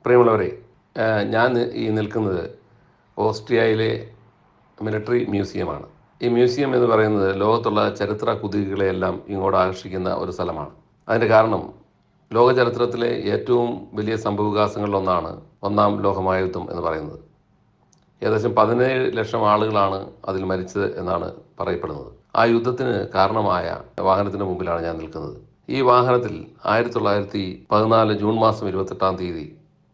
പ്രിയമുള്ളവരെ ആ, ഞാൻ ഈ നിൽക്കുന്നത് ഓസ്ട്രിയയിലെ മിലിറ്ററി മ്യൂസിയമാണ് ഈ മ്യൂസിയം എന്ന് പറയുന്നത് ലോകത്തുള്ള ചരിത്ര കുതികളെയെല്ലാം ഇങ്ങോട്ട് ആകർഷിക്കുന്ന ഒരു സ്ഥലമാണ് അതിൻ്റെ കാരണം ലോക ചരിത്രത്തിലെ ഏറ്റവും വലിയ സംഭവവികാസങ്ങളിലൊന്നാണ് ഒന്നാം ലോകമഹായുദ്ധം എന്ന് പറയുന്നത് ഏകദേശം പതിനേഴ് ലക്ഷം ആളുകളാണ് അതിൽ മരിച്ചത് എന്നാണ് പറയപ്പെടുന്നത് ആ യുദ്ധത്തിന് കാരണമായ വാഹനത്തിന് മുമ്പിലാണ് ഞാൻ നിൽക്കുന്നത് ഈ വാഹനത്തിൽ ആയിരത്തി തൊള്ളായിരത്തി പതിനാല് ജൂൺ മാസം ഇരുപത്തെട്ടാം തീയതി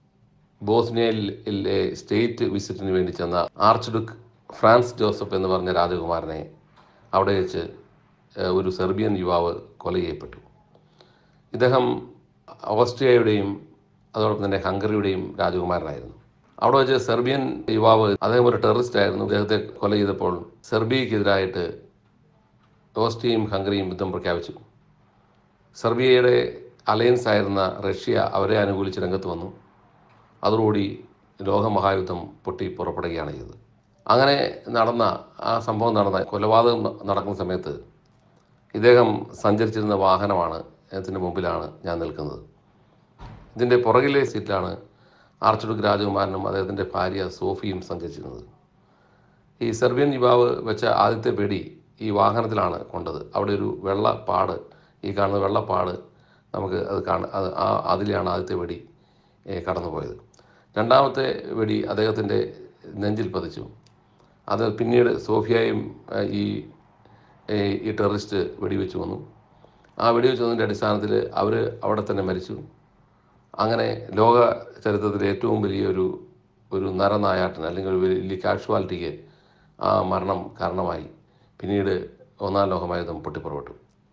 ബോസ്നിയയിലെ സ്റ്റേറ്റ് വിസിറ്റിന് വേണ്ടി ചെന്ന ആർച്ച് ഡുക്ക് ഫ്രാൻസ് ജോസഫ് എന്ന് പറഞ്ഞ രാജകുമാരനെ അവിടെ വെച്ച് ഏഹ്, ഒരു സെർബിയൻ യുവാവ് കൊല ചെയ്യപ്പെട്ടു ഇദ്ദേഹം ഓസ്ട്രിയയുടെയും അതോടൊപ്പം തന്നെ ഹംഗറിയുടെയും രാജകുമാരനായിരുന്നു അവിടെ വെച്ച് സെർബിയൻ യുവാവ് അദ്ദേഹം ഒരു ടെററിസ്റ്റ് ആയിരുന്നു അദ്ദേഹത്തെ കൊല ചെയ്തപ്പോൾ സെർബിയക്കെതിരായിട്ട് ഓസ്ട്രിയയും ഹംഗറിയും യുദ്ധം പ്രഖ്യാപിച്ചു സെർബിയയുടെ അലയൻസ് ആയിരുന്ന റഷ്യ അവരെ അനുകൂലിച്ച് രംഗത്ത് വന്നു അതോടുകൂടി ലോകമഹായുദ്ധം പൊട്ടി പുറപ്പെടുകയാണ് ചെയ്തത് അങ്ങനെ നടന്ന ആ സംഭവം നടന്ന കൊലപാതകം ന- നടക്കുന്ന സമയത്ത് ഇദ്ദേഹം സഞ്ചരിച്ചിരുന്ന വാഹനമാണ് ഇതിൻ്റെ മുമ്പിലാണ് ഞാൻ നിൽക്കുന്നത് ഇതിൻ്റെ പുറകിലെ സീറ്റിലാണ് ആർച്ച് ഡുക്ക് രാജകുമാരനും അദ്ദേഹത്തിൻ്റെ ഭാര്യ സോഫിയും സഞ്ചരിച്ചിരുന്നത് ഈ സെർബിയൻ യുവാവ് വെച്ച ആദ്യത്തെ വെടി ഈ വാഹനത്തിലാണ് കൊണ്ടത് അവിടെ ഒരു വെള്ളപ്പാട് ഈ കാണുന്ന വെള്ളപ്പാട് നമുക്ക് അത് കാണ അത് ആ അതിലെയാണ് ആദ്യത്തെ വെടി ഏ, കടന്നുപോയത് രണ്ടാമത്തെ വെടി അദ്ദേഹത്തിൻ്റെ നെഞ്ചിൽ പതിച്ചു അത് പിന്നീട് സോഫിയയും ഏ, ഈ ഏ, ഈ ടെററിസ്റ്റ് വെടിവെച്ച് വന്നു ആ വെടിവെച്ച് വന്നതിൻ്റെ അടിസ്ഥാനത്തിൽ അവർ അവിടെ തന്നെ മരിച്ചു അങ്ങനെ ലോക ചരിത്രത്തിലെ ഏറ്റവും വലിയൊരു ഒരു നരനായാട്ടിന് അല്ലെങ്കിൽ ഒരു വലിയ കാഷ്വാലിറ്റിക്ക് ആ മരണം കാരണമായി പിന്നീട് ഒന്നാം ലോകമായുധം പൊട്ടിപ്പുറപ്പെട്ടു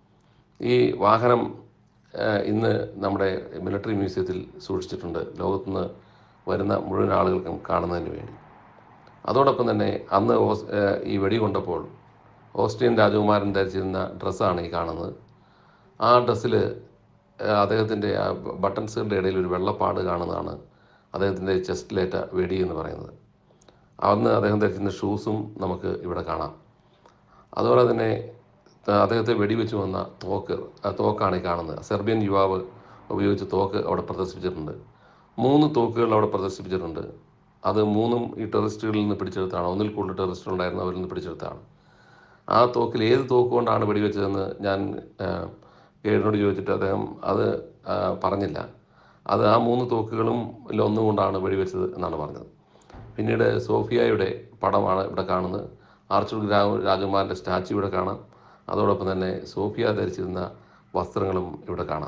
ഈ വാഹനം ആ, ഇന്ന് നമ്മുടെ മിലിറ്ററി മ്യൂസിയത്തിൽ സൂക്ഷിച്ചിട്ടുണ്ട് ലോകത്തുനിന്ന് വരുന്ന മുഴുവൻ ആളുകൾക്കും കാണുന്നതിന് വേണ്ടി അതോടൊപ്പം തന്നെ അന്ന് ഓസ് ആ, ഈ വെടി കൊണ്ടപ്പോൾ ഓസ്ട്രിയൻ രാജകുമാരൻ ധരിച്ചിരുന്ന ഡ്രസ്സാണ് ഈ കാണുന്നത് ആ ഡ്രസ്സിൽ അദ്ദേഹത്തിൻ്റെ ആ ബട്ടൺസുകളുടെ ഇടയിൽ ഒരു വെള്ളപ്പാട് കാണുന്നതാണ് അദ്ദേഹത്തിൻ്റെ ചെസ്റ്റിലേറ്റ വെടി എന്ന് പറയുന്നത് അന്ന് അദ്ദേഹം ധരിച്ചിരുന്ന ഷൂസും നമുക്ക് ഇവിടെ കാണാം അതുപോലെ തന്നെ ത- അദ്ദേഹത്തെ വെടിവെച്ച് വന്ന തോക്ക് ആ തോക്കാണ് ഈ കാണുന്നത് സെർബിയൻ യുവാവ് ഉപയോഗിച്ച തോക്ക് അവിടെ പ്രദർശിപ്പിച്ചിട്ടുണ്ട് മൂന്ന് തോക്കുകൾ അവിടെ പ്രദർശിപ്പിച്ചിട്ടുണ്ട് അത് മൂന്നും ഈ ടെററിസ്റ്റുകളിൽ നിന്ന് പിടിച്ചെടുത്താണ് ഒന്നിൽ കൂടുതൽ ടെററിസ്റ്റുകൾ ഉണ്ടായിരുന്നു അവരിൽ നിന്ന് പിടിച്ചെടുത്താണ് ആ തോക്കിൽ ഏത് തോക്ക് കൊണ്ടാണ് വെടിവെച്ചതെന്ന് ഞാൻ ആ, ഗൈഡിനോട് ചോദിച്ചിട്ട് അദ്ദേഹം അത് ആ, പറഞ്ഞില്ല അത് ആ മൂന്ന് തോക്കുകളും ഒന്നുകൊണ്ടാണ് വെടിവെച്ചത് എന്നാണ് പറഞ്ഞത് പിന്നീട് സോഫിയയുടെ പടമാണ് ഇവിടെ കാണുന്നത് ആർച്ചുഡ് രാ രാജകുമാരൻ്റെ സ്റ്റാച്ചു ഇവിടെ കാണാം അതോടൊപ്പം തന്നെ സോഫിയ ധരിച്ചിരുന്ന വസ്ത്രങ്ങളും ഇവിടെ കാണാം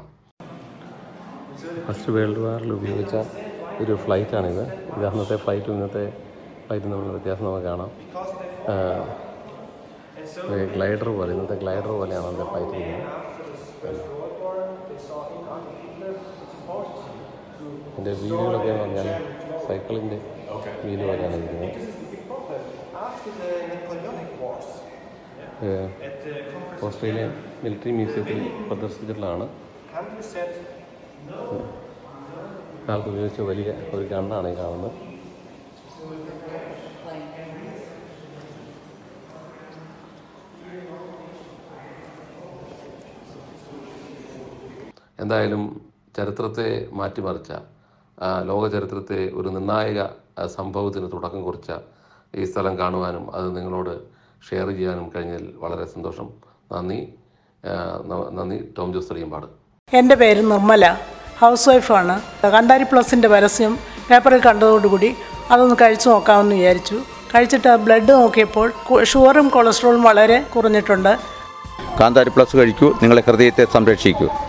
ഫസ്റ്റ് വേൾഡ് വാറിൽ ഉപയോഗിച്ച ഒരു ഫ്ലൈറ്റാണിത് ഇത് അന്നത്തെ ഫ്ലൈറ്റും ഇന്നത്തെ ഫ്ലൈറ്റും തമ്മിലുള്ള വ്യത്യാസം നമുക്ക് കാണാം ഗ്ലൈഡർ പോലെ ഇന്നത്തെ ഗ്ലൈഡർ പോലെയാണ് അതിൻ്റെ ഫ്ലൈറ്റ് ഇരിക്കുന്നത് എൻ്റെ വീലുകളൊക്കെ എന്ന് പറഞ്ഞാൽ സൈക്കിളിൻ്റെ വീല് പോലെയാണ് ഇരിക്കുന്നത് ഏഹ്, ഓസ്ട്രേലിയൻ മിലിറ്ററി മ്യൂസിയത്തിൽ പ്രദർശിപ്പിച്ചിട്ടുള്ളതാണ് കാലത്ത് ഉപയോഗിച്ച വലിയ ഒരു ഗണ്ണാണ് ഈ കാണുന്നത് എന്തായാലും ചരിത്രത്തെ മാറ്റിമറിച്ച ആ, ലോക ചരിത്രത്തെ ഒരു നിർണായക ആ, സംഭവത്തിന് തുടക്കം കുറിച്ച ഈ സ്ഥലം കാണുവാനും അത് നിങ്ങളോട് ഷെയർ ചെയ്യാനും കഴിഞ്ഞതിൽ വളരെ സന്തോഷം നന്ദി ആ, ന- നന്ദി ടോം ജോസ് തടിയമ്പാട് എൻ്റെ പേര് നിർമ്മല ഹൗസ് വൈഫാണ് കണ്ടാരി പ്ലസിൻ്റെ പരസ്യം പേപ്പറിൽ കണ്ടതോടുകൂടി അതൊന്ന് കഴിച്ചു നോക്കാമെന്ന് വിചാരിച്ചു കഴിച്ചിട്ട് ബ്ലഡ് നോക്കിയപ്പോൾ കു- ഷുഗറും കൊളസ്ട്രോളും വളരെ കുറഞ്ഞിട്ടുണ്ട് കാന്താരി പ്ലസ് കഴിക്കൂ നിങ്ങളെ ഹൃദയത്തെ സംരക്ഷിക്കൂ